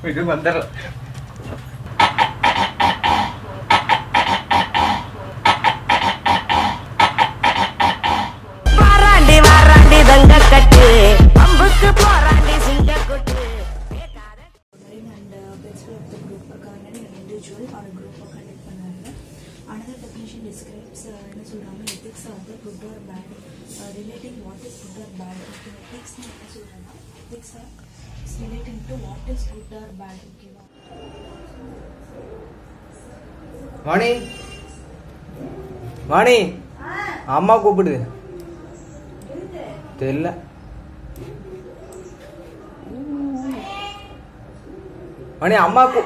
இது வந்துடலாம் வாராண்டி வாராண்டி தங்க கட்டு அம்புக்கு போராண்டி சிங்க கொட்டு and uh, principal of the group uh, an individual or a group of conduct பண்ணாங்க another definition describes uh, என்ன சொல்றாங்க ethics வந்து good or bad uh, relating what is good or bad okay ethics னா என்ன சொல்றாங்க ethics are is relating to what is good or bad ஓகேவா வாணி வாணி அம்மா கூப்பிடுது தெரியல வாணி அம்மா கூ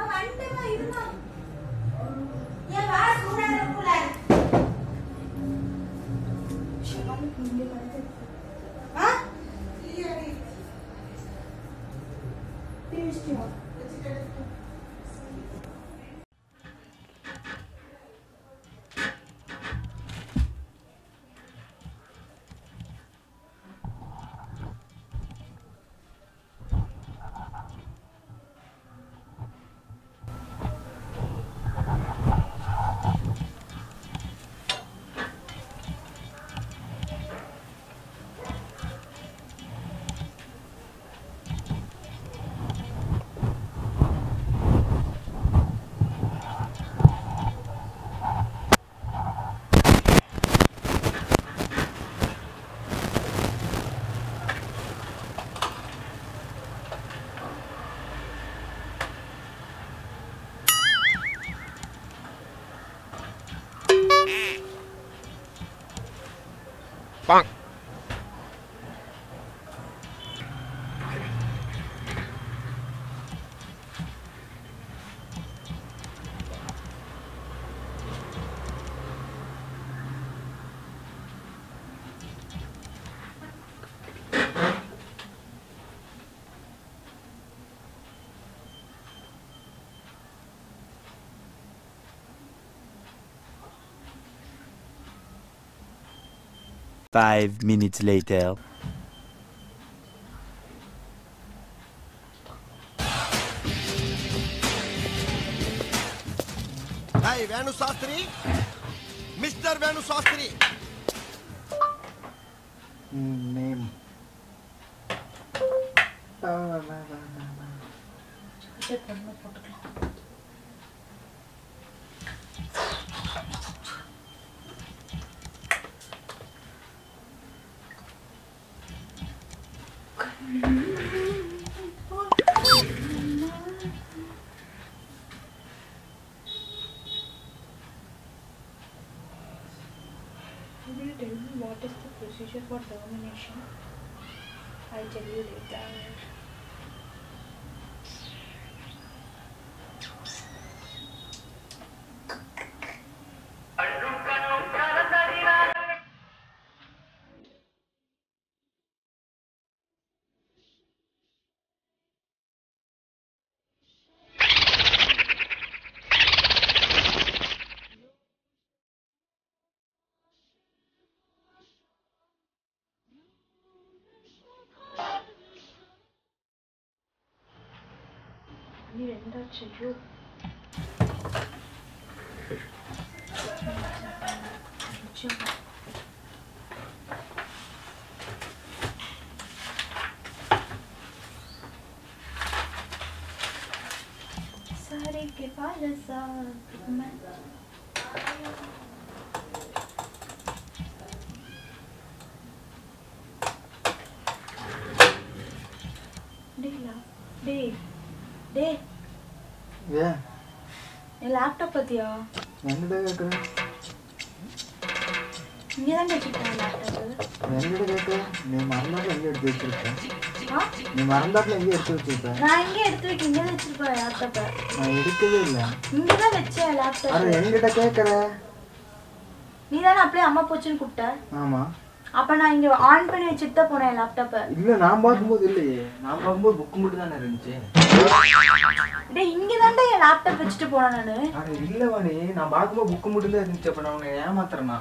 Five minutes later. Hey, Venu Sastri. Mr. Venu Sastri. Name charger பண்ண போட்டுக்கலாம் Will you tell me what is the procedure for termination? I'll tell you later. நீ ரெண்டாச்சு ஐயோ நிச்சயம். सारे के पाल सा मैं டேய்லா டேய் டேய் ஏன் என் லேப்டாப் பத்தியா என்னடா கேட்குற இங்கே தான் வச்சுக்கிட்டேன் லேப்டாப்பு என்னடா கேட்குற நீ மறந்தாப்புல எங்கே எடுத்து வச்சிருக்க ஆ நீ மறந்தாப்புல எங்கே எடுத்து வச்சிருக்க நான் இங்கே எடுத்து வைக்க இங்கே தான் வச்சிருப்பேன் லேப்டாப்பை நான் எடுக்கவே இல்லை இங்கே தான் வச்சேன் அட லேப்டாப் என்கிட்ட கேட்குற நீ தானே அப்படியே அம்மா போச்சுன்னு கூப்பிட்ட ஆமா அப்போ நான் இங்கே ஆன் பண்ணி வச்சுட்டு தான் போனேன் லேப்டாப்பை இல்ல நான் பார்க்கும்போது இல்லையே நான் பார்க்கும்போது புக்கு மட்டும் தானே இருந்துச்சு டேய் இங்கே தான்டா என் லேப்டாப் வச்சுட்டு போனேன் நான் அட இல்ல வாணி நான் பார்க்கும்போது புக்கு மட்டும் தான் இருந்துச்சு அப்ப நான் உன்னை ஏமாத்துறேனா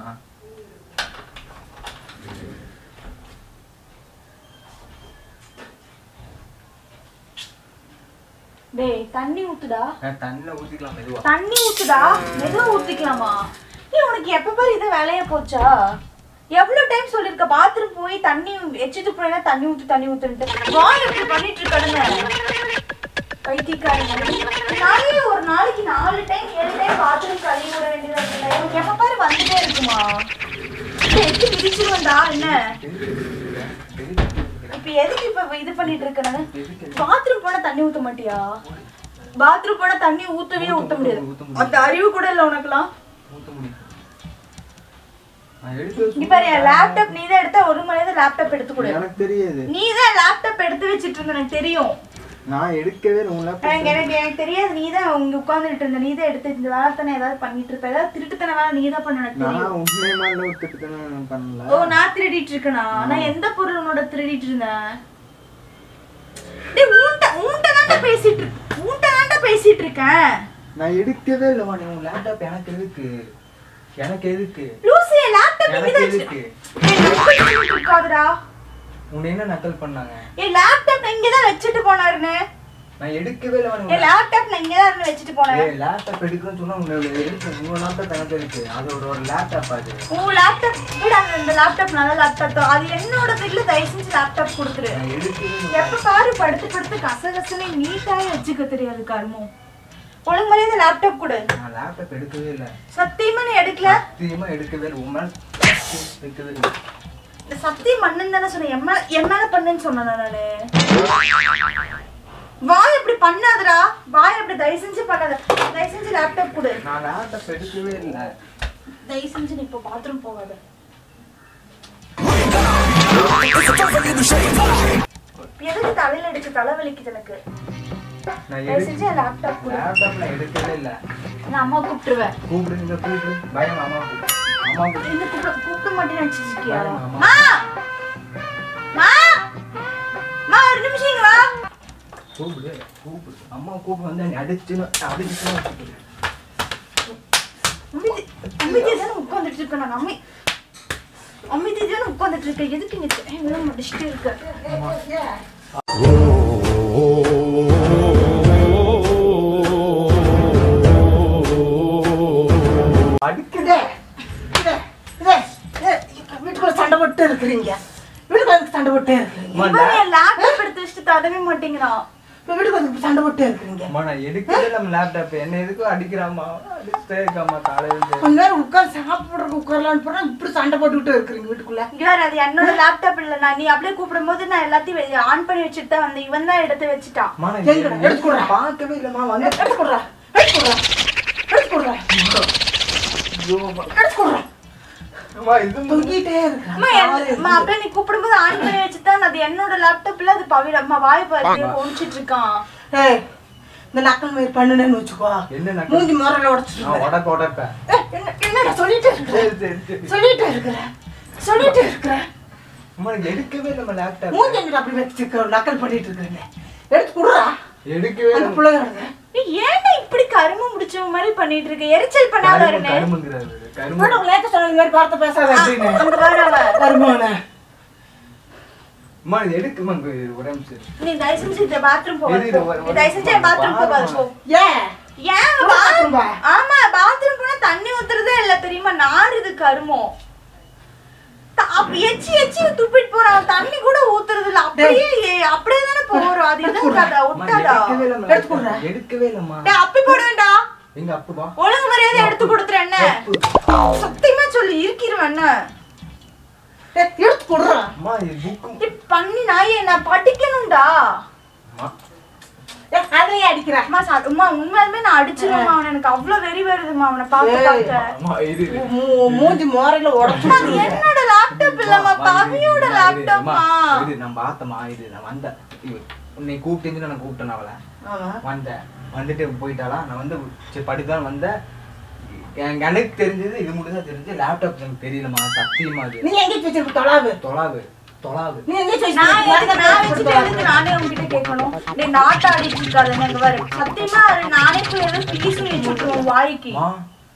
டேய் தண்ணி ஊத்துடா நான் தண்ணில ஊத்திக்கலாம் மெதுவா தண்ணி ஊத்துடா மெதுவா ஊத்திக்கலாமா ஏய் உனக்கு எப்ப பாரு இது வேலையா போச்சா எவ்வளவு டைம் சொல்லிருக்க பாத்ரூம் போய் தண்ணி எச்சிட்டு போயினா தண்ணி ஊத்து தண்ணி ஊத்துன்ட்டு வாய் எப்படி பண்ணிட்டு இருக்கடுங்க பைத்தியக்காரங்க நானே ஒரு நாளைக்கு நாலு டைம் ஏழு டைம் பாத்ரூம் கழுவி விட வேண்டியதா இருக்குல்ல எனக்கு எப்ப பாரு வந்துட்டே இருக்குமா இது எச்சு மிதிச்சிருவந்தா என்ன இப்ப எதுக்கு இப்ப இது பண்ணிட்டு இருக்கேன் பாத்ரூம் போனா தண்ணி ஊத்த மாட்டியா பாத்ரூம் போனா தண்ணி ஊத்தவே ஊத்த முடியாது ஊத்த முடியாது. அந்த அறிவு கூட இல்ல உனக்குலாம் ஊத்த முடியும் நான் எடுத்து நீ பாரு என் லேப்டாப் நீ தான் எடுத்த ஒரு மணி நேரம் லேப்டாப் எடுத்து கொடு எனக்கு தெரியாது நீ தான் லேப்டாப் எடுத்து வச்சிட்டு இருந்த எனக்கு தெரியும் நான் எடுக்கவே இல்லை உன் laptop. எனக்கு எனக்கு எனக்கு தெரியாது நீ தான் இங்க உட்கார்ந்துட்டு இருந்த நீ தான் எடுத்து இந்த வேலை தானே ஏதாவது பண்ணிட்டு இருப்ப ஏதாவது திருட்டுத்தன வேலை நீ தான் பண்ண எனக்கு தெரியும் நான் உண்மை மாதிரி விட்டுட்டு தானே பண்ணல ஓ நான் திருடிட்டு இருக்கேனா நான் எந்த பொருள் உன்னோட திருடிட்டு இருந்தேன் டேய் உன்கிட்ட உன்கிட்ட தான்டா பேசிட்டு இருக்க உன்கிட்ட தான்டா பேசிட்டு இருக்கேன் நான் எடுக்கவே இல்லைம்மா நீ உன் லேப்டாப் எனக்கு எதுக்கு எனக்கு எதுக்கு லூசி லேப்டாப் இங்க எனக்கு தான் எதுக்கு வச்சிருக்கேன் இருக்காதுடா உன்னை என்ன நக்கல் பண்ணாங்க என் லேப்டாப் நான் இங்க தான் வச்சுட்டு போனாருன்னு நான் எடுக்கவே இல்லை என் உன் லேப்டாப் நான் இங்க தான் இருந்து வச்சுட்டு போனேன் ஏய் லேப்டாப் எடுக்கணும்னு சொன்னா உன்னோட எடுத்து உங்க லேப்டாப் எனக்கு இருக்கு அதோட ஒரு லேப்டாப் அது உன் லேப்டாப் விட இந்த லேப்டாப் நல்ல லேப்டாப் தான் அது என்னோட வீட்ல தயவு செஞ்சு லேப்டாப் கொடுத்துரு நான் எடுக்கவே இல்லை. எப்ப பாரு படுத்து படுத்து கச கசன்னு நீட்டாவே வச்சுக்க தெரியாது கர்மம் ஒழுங்கு மரியாதை லேப்டாப் கொடு நான் லேப்டாப் எடுக்கவே இல்லை சத்தியமா நீ எடுக்கல சத்தியமா எடுக்கவே இல்லை உன் மேல எடுக்கவே இல்லை இந்த சத்தியம் மண்ணுன்னு தானே சொன்னேன் என் மேல என் மேல பண்ணுன்னு சொன்னேன் நானு வாய் இப்படி பண்ணாதடா வாய் இப்படி தயவு செஞ்சு பண்ணாத தயவு செஞ்சு லேப்டாப் கொடு நான் லேப்டாப் எடுக்கவே இல்லை தயவு செஞ்சு நீ இப்போ பாத்ரூம் போகாத எதுக்கு தலையில எடுக்க தலை வலிக்குது எனக்கு நான் தயவு செஞ்சு எடு லேப்டாப் கொடு லேப்டாப் நான் எடுக்கவே இல்லை நான் அம்மா கூப்பிட்டுருவேன் கூப்பிடு இந்த கூப்பிடு பயம் அம்மா கூப்பிடு அம்மா கூப்பிடு இந்த கூப்பிட கூப்பிட மாட்டேன்னு நினைச்சிட்டு இருக்கியா ஆமா. மா மா மா ஒரு நிமிஷம் இங்க வா கூப்பிடு கூப்பிடு அம்மா கூப்பிடு வந்து நீ அடிச்சுன்னு அடிச்சுன்னு வச்சுக்கிடு. அமைதி அமைதியா தானே உட்காந்துட்டு இருக்கேன் நான் அம்மை அமைதி தானே உட்காந்துட்டு இருக்கேன் எதுக்கு இங்க தேவையில்லாம முடிச்சுட்டே இருக்க அடிக்குதே வீட்டுக்குள்ள சண்டை போட்டு இருக்கிறீங்க வீட்டுக்கு வந்து சண்டை போட்டே இருக்கிறீங்க இவன் என் லேப்டாப் எடுத்து வச்சுட்டு தடவே மாட்டேங்கிறான் இப்ப வீட்டுக்கு வந்து சண்டை போட்டே இருக்கிறீங்க அம்மா நான் எடுக்கவே நம்ம லேப்டாப் என்ன எதுக்கும் அடிக்கிறாம்மா அடிச்சுட்டே இருக்காம்மா காலையில இருந்து. கொஞ்ச நேரம் உட்கார் சாப்பிடுறதுக்கு உட்காரலான்னு போனா இப்படி சண்டை போட்டுக்கிட்டு இருக்கிறீங்க வீட்டுக்குள்ள இங்க வேற அது என்னோட லேப்டாப் இல்ல நான் நீ அப்படியே கூப்பிடும் போது நான் எல்லாத்தையும் ஆன் பண்ணி வச்சுட்டு தான் வந்தேன் இவன் தான் எடுத்து வச்சுட்டான் அம்மா நான் எங்கடா? எது- எடுத்து கொடுறா. பார்க்கவே இல்லைம்மா வந்து எடுத்து கொடுறா எடுத்து கொடுறா எடுத்து கொடுறா எடுத்து கொடுறா அம்மா இது தொங்கிட்டே இருக்கிறேன் அம்மா, என்- அம்மா, அப்படியே நீ கூப்பிடும்போது ஆன் பண்ணி வச்சுதான் அது என்னோட லேப்டாப்ல அது பவிட அம்மா வாய் பார்த்து ஒழிச்சிட்டு இருக்கான் ஏய் இந்த நக்கல் மாதிரி பண்ணுனேன்னு வச்சுக்கோ என்ன நக்கல்? மூஞ்சி முறையில உடச்சிட்டு நான் உடக்க உடப்பேன் என்ன என்னடா சொல்லிட்டே இருக்கிற சரி சரி சரி சொல்லிட்டே இருக்கிற சொல்லிட்டே இருக்கிற அம்மா நான் எடுக்கவே இல்லை லேப்டாப் மூஞ்சி என்னடா அப்படி வச்சுக்க நக்கல் பண்ணிட்டு இருக்கிறீங்க எடுத்து கொடுறா எடுக்கவே அந்த இல்லை பிள்ளைங்க ஏய், ஏன்டா இப்படி கரும முடிச்ச மாதிரி பண்ணிட்டு இருக்க எரிச்சல் பண்ணாத கரும்பு இருந்தே கரும்புங்கிறாரு கரும்பு மேடம் லேட்ட சொன்ன இந்த மாதிரி வார்த்தை பேசாத அப்படின்னு அங்க பாரு அவ. வருமானே அம்மா இது எடுக்குமா இங்க இரு, ஒரே நிமிஷம் இரு. நீ தயவு செஞ்சு இந்த பாத்ரூம் போகாத எது இது? போ. ஒரு- நீ தயவு செஞ்சு என் பாத்ரூம் போகாத போ ஏன் ஏன் உன் bathroom பா- பா? ஆமா பாத்ரூம் போனா தண்ணி ஊத்துறதே இல்ல தெரியுமா நாறுது கருமம் த- அப்ப எச்சி எச்சி துப்பிட்டு போறான் தண்ணி கூட ஊத்துறது இல்ல அப்படியே ஏ- அப்படியே தானே போறோம் அது இதாக்காதா அம்மா, ஒட்டாதா எடுக்கவே இல்லைம்மா எடுத்து கொடுறா. laptop. எடுக்கவே இல்லைம்மா டேய் அப்பி போட வேண்டாம் எங்க அப்புவா ஒழுங்கு மரியாதை எடுத்து கொடுத்துறேன் என்ன சத்தியமா சொல்லி இருக்கிறவன் என்ன ஏய், எடுத்து கொடுறா அம்மா இது புக்கு இப்படி பண்ணி நாயே நான் படிக்கணும்டா அம்மா ஏய், அதையே அடிக்கிற அம்மா சா- அம்மா உண்மையாலுமே நான் அடிச்சிருவேன் அவனை எனக்கு அவ்வளவு வெறி வருதுமா அவனை பார்க்க ஏய். பார்க்க அம்மா இது இது. மூ- மூஞ்சி முறையில உடச்சு அது என்னோட லேப்டாப் இல்லம்மா அம்மா, இது, பவியோட இது, லேப்டாப்மா அம்மா, இது நான் பார்த்தம்மா இது நான் வந்தேன் இது உன்னை கூப்பிட்டு நான் கூப்பிட்டேன் அவளை ஆமா வந்தேன் வந்துட்டு போயிட்டாளா நான் வந்து சரி படுத்தான் வந்தேன் எனக்கு எனக்கு தெரிஞ்சது இது மட்டும் தான் தெரிஞ்சு லேப்டாப் எனக்கு தெரியலம்மா சத்தியமா அது நீ எங்க வச்சிருக்க தொலாவு தொலாவு தொலாவு நீ எங்க நான் எதுக்கு நான் வச்சுட்டு வச்சிருக்க எதுக்கு நானே உங்ககிட்ட கேட்கணும் நீ நாட்ட ஆடிட்டு இருக்காதுன்னு அங்க பாரு சத்தியமா அது நானே போய் ஏதோ பிளி சொல்லி வச்சுட்டுருவோம் வாய்க்கு அம்மா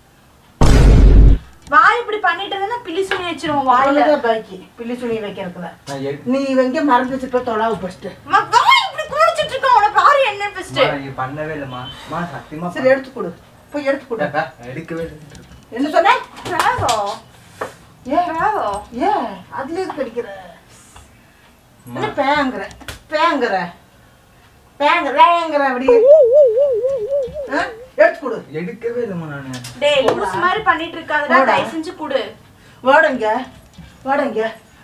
வாய் இப்படி பண்ணிட்டு இருந்தா பிளி சொல்லி வச்சிருவோம் வாயில வாயில பாக்கி பிள்ளி சுனி வைக்கிறதுல நான் எடு- நீ எங்க மறந்து வச்சிருப்ப தொலாவு ஃபர்ஸ்ட் அம்மா, வாய் இப்படி குடிச்சிட்டு இருக்கான் உன பாரு என்ன ஃபர்ஸ்ட் அம்மா, இங்க அப்படி பண்ணவே இல்லைம்மா அம்மா சத்தியமா சரி எடுத்து கொடு போய் எடுத்து கொடு அக்கா, எடுக்கவே இல்லை என்ன சொன்ன பிராவோ ஏன் பிராவோ ஏன் அதுல எதுக்கு அடிக்கிற என்ன பேங்குற பேங்குற பேங்குற பேங்குற அப்படி ஆ? எடுத்து கொடு எடுக்கவே இல்லைம்மா நானு டேய் லூஸ் மாதிரி பண்ணிட்டு இருக்காதடா போடா. தயவு செஞ்சு குடு வாடங்க வாடங்க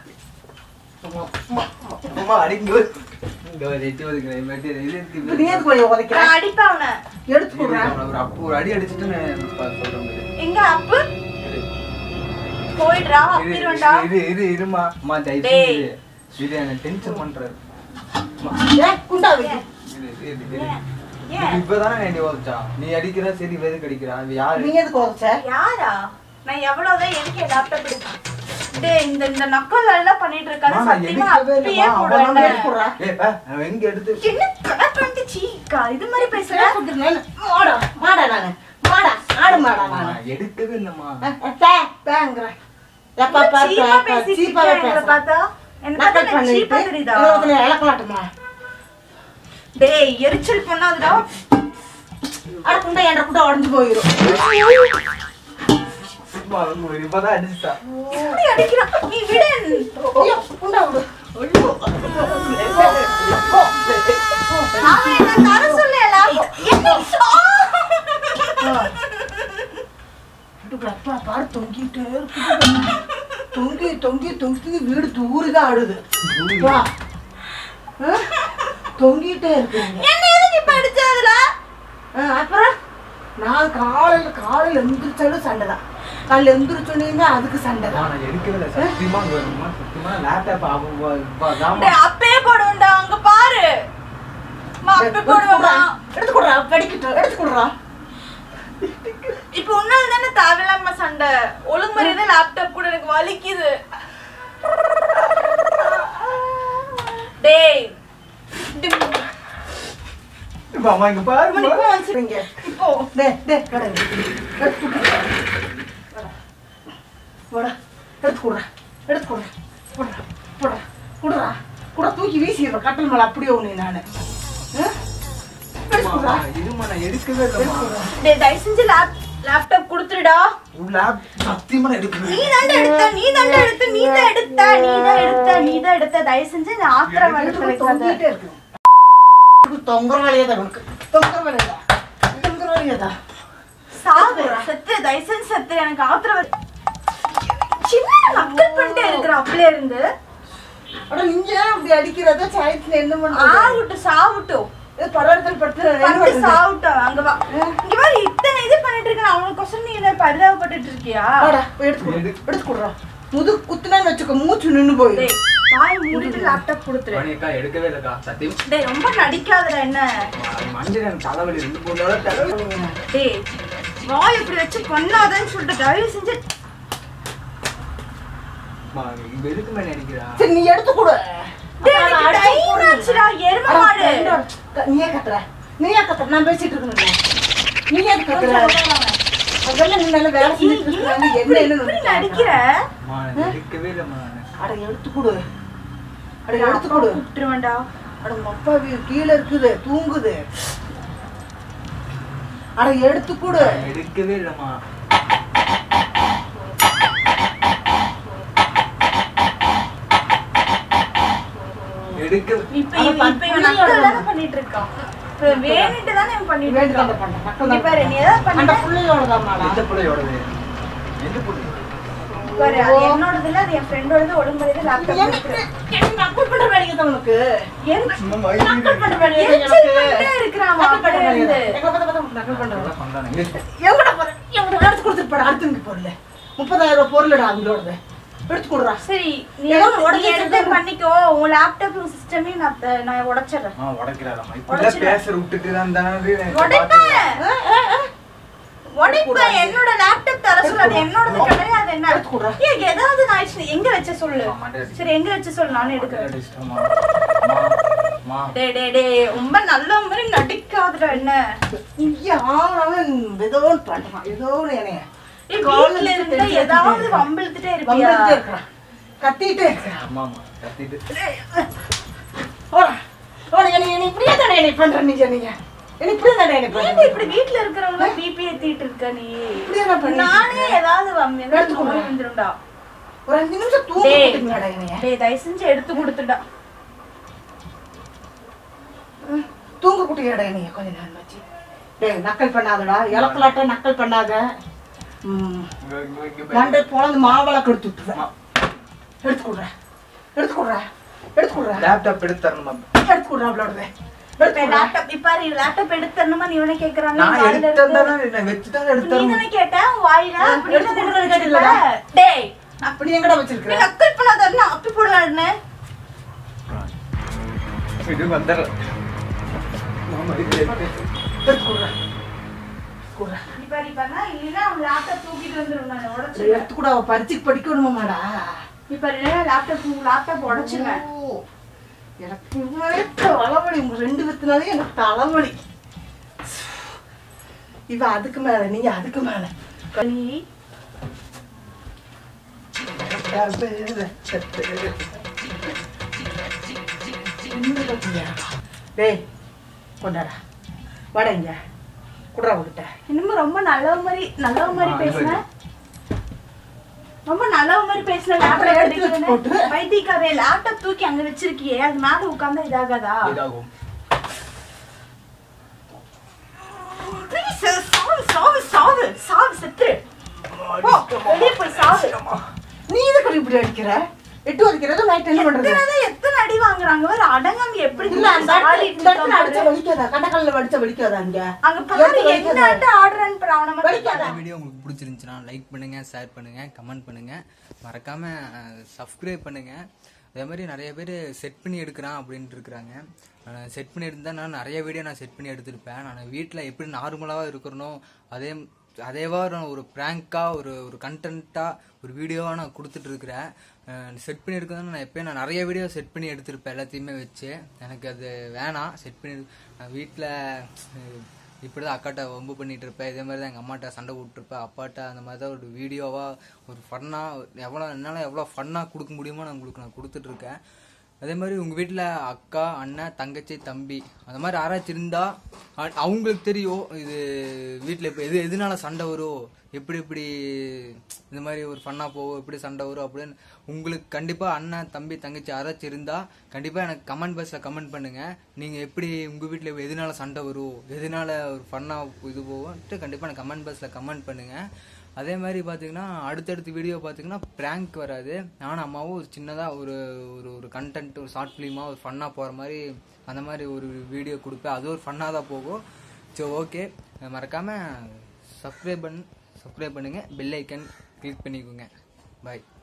அம்மா அடிங்க இங்க ஒரு எட்டி ஒதுக்குறேன் இனிமேட்டு இது இருக்கு, இது நீ இருக்கு. எதுக்கு போய் உதைக்கிற நான் அடிப்பேன் அவனை எடுத்து இரு, கொடுறேன் அவனை ஒரு அப்பு ஒரு அடி அடிச்சுட்டு நான் இப்ப சொல்றேன் பாரு. எங்க அப்பு இரு. போயிடுறா இரு, அப்பிடுவேன்டா இரு இரு இருமா அம்மா தயவு டேய். செஞ்சு இரு. இது எனக்கு டென்ஷன் பண்றாரு அம்மா, ஏன் குண்டா வைக்க இரு, இரு, இரு, இரு. ஏன்? இது ஏன் இப்பதானே வேண்டி ஓதிச்சான் நீ அடிக்கிற சரி வெதுக்கு அடிக்கிறா அது யாரு நீ எதுக்கு உதச்ச யாரா நான் எவ்வளவுதான் எனக்கு என் லேப்டாப் எடுத்தேன் டேய் இந்த இந்த நக்கல் எல்லாம் பண்ணிட்டு இருக்காது அம்மா, நான் சத்தியமா எடுக்கவே அப்பயே இல்லைம்மா. அவன் போடுவேன் எடுத்து கொடுறா ஏய் பா, அவன் எங்க எடுத்து என்ன கணக்கு வந்து சீக்கா இது மாதிரி பேசுற மாடா மாடா நானு மாடா ஆடு மாடா அம்மா, நானு நான் எடுக்கவே இல்லம்மா பே பேங்குற எப்பா பாரு சீப்பா பேசிட்டு சீப்பாவே இருக்கேன் எங்களை பேசுறேன் பார்த்தா என்ன நக்கல் பார்த்தா பண்ணிட்டு சீப்பா தெரியுதா இருபத்தி இழக்கலாட்டுமா டேய் எரிச்சல் பண்ணாதடா அட குண்டா என்ற குண்டா உடஞ்சு போயிடும் அம்மா, அவங்க இப்பதான் அடிச்சுட்டா இப்படி அடிக்கிறான் நீ விடு ஐயோ, குண்டா விடு அவன் என்ன தர சொல்லல என்ன அப்பா பாரு தொங்கிட்டே இருக்குது தொங்கி தொங்கி தொங்கி வீடு தூரிதான் ஆடுது வா ஆ? தொங்கிட்டே இருக்குங்க என்ன எதுக்கு இப்ப அடிச்சதுல ஆ, அப்புறம் நான் காலையில காலையில எந்திரிச்சாலும் சண்டை தான் காலையில எந்திரிச்சோன்னே அதுக்கு சண்டை அம்மா, தான் நான் எடுக்கவே இல்லை சத்தியமா அங்க வருமா சத்தியமா லேப்டாப் ஆகும் டேய் அப்பே போடுவேன்டா அங்க பாரு அம்மா, அப்பே எடுத்து போடுவேன் கொடுறா எடுத்து கொடுறா படிக்கட்டும் எடுத்து கொடுறா இப்ப உன்னால தானே தேவையில்லாம சண்டை ஒழுங்கு மரியாதை லேப்டாப் கூட எனக்கு வலிக்குது டேய் டிம். அம்மா இங்க பாருமா இப்போ வந்து- சரிங்க இப்போ டே டே கடை எடுத்து கொடுறா போடா எடுத்து கொடுறா எடுத்து கொடுறா போடுறா போடுறா கொடுறா கூட தூக்கி வீசிடுறேன் கட்டல் மேல அப்படியே ஒண்ணு நானு ஆ? எடுத்து கொடுறா இருமா நான் எடுக்கவே இல்லம்மா டேய் தயவு செஞ்சு லேப் லேப்டாப் கொடுத்துடுடா லேப் சத்தியமா நான் எடுக்கவே நீ தாண்டா எடுத்த நீ தாண்டா எடுத்த நீ தான் எடுத்த நீ தான் எடுத்த நீ தான் எடுத்த தயவு செஞ்சு நான் ஆத்திரம் எடுத்து வந்து தொங்கிட்டே இருக்கு தொங்குற வேலையே தான் உனக்கு தொங்குற வேலையே தான் தொங்குற வேலையே தான் சாவு செத்து தயவு செஞ்சு செத்து எனக்கு ஆத்திரம் வருது. சின்ன நக்கல் பண்ணிட்டே இருக்கிற அப்படியே இருந்து அட நீங்க ஏன் அப்படி அடிக்கிறத சாயத்துல என்ன பண்றது ஆகட்டும் சாவட்டும் இது பரவாயில்ல படுத்து என்ன வந்து பண்றது? சாவட்டும் அங்க வா இங்க வா இத்தனை இது பண்ணிட்டு இருக்கேன் அவனுக்கோசரம் நீ என்ன பரிதாபப்பட்டுட்டு இருக்கியா வாடா, போய் எடுத்து கொடு எடுத்து கொடுறா முது குத்துனான்னு வச்சுக்கோ மூச்சு நின்னு போயிடும் டேய் வாய் மூடிட்டு லேப்டாப் கொடுத்துரு அக்கா எடுக்கவே இல்லக்கா சத்தியம் டேய் ரொம்ப நடிக்காதடா என்ன மஞ்சள் எனக்கு தலைவலி ரெண்டு மூணு நாளா தலைவலி டேய் வாய் இப்படி வச்சு பண்ணாதன்னு சொல்லிட்டு தயவு செஞ்சு அம்மா, இங்க எதுக்குமே நடிக்கிறா சரி நீ எடுத்து கொடு டேய் நான் எனக்கு அடுத்து time போடுறேன். ஆச்சுடா, எருமை அட, மாடு. friend-ஓட, க- நீயே கத்துற நீயே கத்துற நான் பேசிட்டு இருக்கணும்ல நீ ஏன் கத்துற அதெல்லாம் நீ நல்லா வேலை செஞ்சுட்டு இருக்காங்க என்ன இப்படி என்ன இப்படி நினைக்கிறாங்க? நடிக்கிற அம்மா நான் எடுக்கவே இல்லம்மா நானு அட எடுத்து கொடு அட எடுத்து கொடு கூப்பிட்டுருவேன்டா அட உங்க அப்பா வீ- கீழே இருக்குது தூங்குது அட எடுத்து கொடு நான் எடுக்கவே இல்லம்மா எடுக்க இப்ப இவன் இப்ப இவன் நக்கல் தானே பண்ணிட்டு இருக்கான் இப்ப வேணிட்டு தானே இவன் பண்ணிட்டு வேண்டியதை இருக்கான் பண்ண, மக்கள் இங்க தான் பாரு நீ ஏதாவது அந்த பண்ண புள்ளையோட மாடா எந்த பிள்ளையோடது எந்த பிள்ளை பாரு அது என்னோடது இல்ல அது என் ஃப்ரெண்டோடது ஒழுங்குமுறையில லேப்டாப் கொடுக்குறேன் எனக்கு நக்கல் பண்ற வேலைக்கு தான் உனக்கு அம்மா, நக்கல் பண்ற வேலைக்கு தான் எரிச்சல் எனக்கு பண்ணிட்டே இருக்கிறான் அவன் நக்கல் பண்ற அப்படியே வேலைக்கு இருந்து. தான். எங்களை பார்த்தா பார்த்தா உனக்கு நக்கல் பண்ற வேலை. இதெல்லாம் பண்றானே. இங்க எங்கடா போற எங்கடா எடுத்து கொடுத்துட்டு போடா அடுத்து இங்க பொருள் முப்பதாயிரம் ரூபாய் பொருள்டா அவங்களோடது எடுத்து கொடுறா சரி நீ ஏதோ எடுத்து- உடஞ்சி நீ எடுத்து வச்சிருக்க. பண்ணிக்கோ உன் லேப்டாப் சிஸ்டமையும் நான் த- நான் உடைச்சிடுறேன் ஆ, உடைக்கிறாராம்மா. இப்படிலாம் உடைச்சிடு. பேச விட்டுட்டு தான் தானே எனக்கு உடைப்பேன் பார்த்து- உடைப்பேன் என்னோட லேப்டாப் தர சொல்லு அது என்னோடது கிடையாது என்ன எடுத்து கொடுறா. ஏய், ஏதாவது நான் ஆயிடுச்சு எங்க வச்ச சொல்லு ஆ, மாட்டேன். சரி எங்க வச்ச சொல்லு நானே எடுக்கிறேன் அடிச்சிட்டோம்மா. அம்மா, அம்மா. டே டே டே ரொம்ப நல்ல மாதிரி நடிக்காதடா என்ன இங்கே ஆவணவன் ஏதோ ஒன்று பண்றான் ஏதோ ஒன்று என்னைய ஏய், காலைல வீட்ல இருந்து இருந்தா தெரிஞ்சுக்கிட்டே ஏதாவது இருக்கேன். வம்பிழுத்துட்டே இருப்பியா வம்பிழுத்துட்டே இருக்கிறான் கத்திட்டே இருக்கிறான் அம்மா, அம்மா, கத்திட்டு. ஓடா ஓடா என்னை என்னை இப்படியே தானே என்னை பண்ற நீங்க நீங்க என்ன இப்படி தானே எனக்கு ஏன்டா இப்படி வீட்ல இருக்கிறவங்க பிபி ஏத்திட்டு இருக்க நீ இப்படி என்ன பண்ணிட்டு நானே ஏதாவது வம்- ஏதாவது எடுத்துக்கோ. நோய் வந்துரும்டா ஒரு அஞ்சு நிமிஷம் தூங்க டேய். போட்டுங்கடா என்னைய டேய் தயவு செஞ்சு எடுத்து கொடுத்துடா தூங்க குட்டியடா என்னைய கொஞ்ச நேரம் வச்சு டேய் நக்கல் பண்ணாதடா இலக்கலாட்ட நக்கல் பண்ணாத ம் மண்டை பொழந்து மாவளை கெடுத்து விட்டுருவேன் எடுத்து கொடுறேன் எடுத்து கொடுறேன் எடுத்து கொடுறேன் லேப்டாப் எடுத்து தரணுமா எடுத்து கொடுறேன் அவ்வளோடவே எடுத்து கொடுறேன். லேப்டாப் இப்ப லேப்டாப் எடுத்து தரணுமா நீ இவனை கேக்குறாங்க நான் எடுத்து தந்தானே நான் வச்சு தான் எடுத்து நீ தரணும் தானே கேட்ட உன் வாயில அப்படி எடுத்து தானே கொடுக்கறது எடுத்து கேட்டீங்களா? வச்சிருப்ப. டேய் அப்படி எங்கடா நீ வச்சிருக்கிறேன் நக்கல் பண்ணாதன்னா அப்பி போடுவாருன்னு இது வந்துடுறேன் ஆமா, இது எடுத்து. எடுத்து கொடுறேன் கொடுறேன் இப்ப நீ பண்ணா இல்லைன்னா அவன் லேப்டாப் தூக்கிட்டு வந்துரும் நான் சரி, உடச்சிருவேன் எடுத்து கூட அவ பரீட்சைக்கு படிக்கணுமாடா இப்ப இல்லைன்னா லேப்டாப் உன் லேப்டாப் உடச்சிருவேன் ஓ, எனக்கு உண்மையிலே தலைவலி உங்க ரெண்டு பேத்தினாலே எனக்கு தலைவலி இவ அதுக்கு மேல நீங்க அதுக்கு மேல நீ டேய் கொண்டாடா வாடா இங்க குடுறா விட்ட இன்னும் ரொம்ப நல்லவ மாதிரி நல்லவ மாதிரி ஆ, பேசுன நல்லது. ரொம்ப நல்லவ மாதிரி பேசுன அப்புறம் லேப்டாப் எடுத்து வச்சு போட்டு. எடுத்து வைத்தியக்காரே லேப்டாப் தூக்கி அங்க வச்சிருக்கியே அது மேல உட்கார்ந்தா இதாகாதா இதாகும் Please, sir, சாவு சாவு சாவு சாவு செத்துரு போ, வெளியே போய் சாவு நீ எதுக்கு இப்படி அடிக்கிற எட்டு வரைக்கிறது நைட் என்ன பண்றது எத்தனை எத்தனை அடி வாங்குறாங்க வேற அடங்காம எப்படி இல்ல அந்த இடத்துல- இந்த இடத்துல அடிச்சா வலிக்காதா கண்டக்கல்ல வடிச்சா வலிக்காதா இங்க அங்க பாரு எடுத்து என்ன வலிக்காதா? ஆர்டர் அனுப்புற அவன மட்டும் வலிக்காதா? இந்த வீடியோ உங்களுக்கு பிடிச்சிருந்துச்சுன்னா லைக் பண்ணுங்க ஷேர் பண்ணுங்க கமெண்ட் பண்ணுங்க மறக்காம சப்ஸ்கிரைப் பண்ணுங்க அதே மாதிரி நிறைய பேர் செட் பண்ணி எடுக்கிறான் அப்படின்ட்டு இருக்கிறாங்க செட் பண்ணி எடுத்தா நான் நிறைய வீடியோ நான் செட் பண்ணி எடுத்திருப்பேன் நான் வீட்டில் எப்படி நார்மலாக இருக்கிறனோ அதே அதேவா நான் ஒரு ப்ராங்காக ஒரு ஒரு கண்டென்ட்டாக ஒரு வீடியோவாக நான் கொடுத்துட்டு இருக்கிறேன் செட் பண்ணி எடுக்கிறதுனா நான் எப்பயும் நான் நிறைய வீடியோ செட் பண்ணி எடுத்திருப்பேன் எல்லாத்தையுமே வச்சு எனக்கு அது வேணாம் செட் பண்ணி நான் வீட்டில் இப்படி தான் அக்காட்ட வம்பு பண்ணிட்டு இருப்பேன் இதே மாதிரி தான் எங்கள் அம்மாட்ட சண்டை விட்டுருப்பேன் அப்பாட்ட அந்த மாதிரி தான் ஒரு வீடியோவாக ஒரு ஃபன்னாக எவ்வளோ என்னால் எவ்வளோ ஃபன்னாக கொடுக்க முடியுமோ நான் உங்களுக்கு நான் கொடுத்துட்ருக்கேன் அதே மாதிரி உங்கள் வீட்டில் அக்கா அண்ணன் தங்கச்சி தம்பி அந்த மாதிரி யாராச்சும் இருந்தால் அவங்களுக்கு தெரியும் இது வீட்டில் இப்போ எது எதனால சண்டை வரும் எப்படி எப்படி இந்த மாதிரி ஒரு ஃபன்னாக போகும் எப்படி சண்டை வரும் அப்படின்னு உங்களுக்கு கண்டிப்பாக அண்ணன் தம்பி தங்கச்சி யாராச்சும் இருந்தால் கண்டிப்பாக எனக்கு கமெண்ட் பாக்ஸில் கமெண்ட் பண்ணுங்கள் நீங்கள் எப்படி உங்கள் வீட்டில் எதனால சண்டை வரும் எதனால ஒரு ஃபன்னாக இது போகும்ட்டு கண்டிப்பாக எனக்கு கமெண்ட் பாக்ஸில் கமெண்ட் பண்ணுங்கள் அதே மாதிரி பார்த்தீங்கன்னா அடுத்தடுத்த வீடியோ பார்த்தீங்கன்னா ப்ராங்க் வராது நானும் அம்மாவும் ஒரு சின்னதாக ஒரு ஒரு ஒரு கண்டென்ட் ஒரு ஷார்ட் ஃபிலிமாக ஒரு ஃபன்னாக போகிற மாதிரி அந்த மாதிரி ஒரு வீடியோ கொடுப்பேன் அது ஒரு ஃபன்னாக தான் போகும் சரி ஓகே மறக்காமல் சப்ஸ்கிரைப் பண்ணு சப்ஸ்கிரைப் பண்ணுங்கள் பெல் ஐக்கன் கிளிக் பண்ணிக்கோங்க பாய்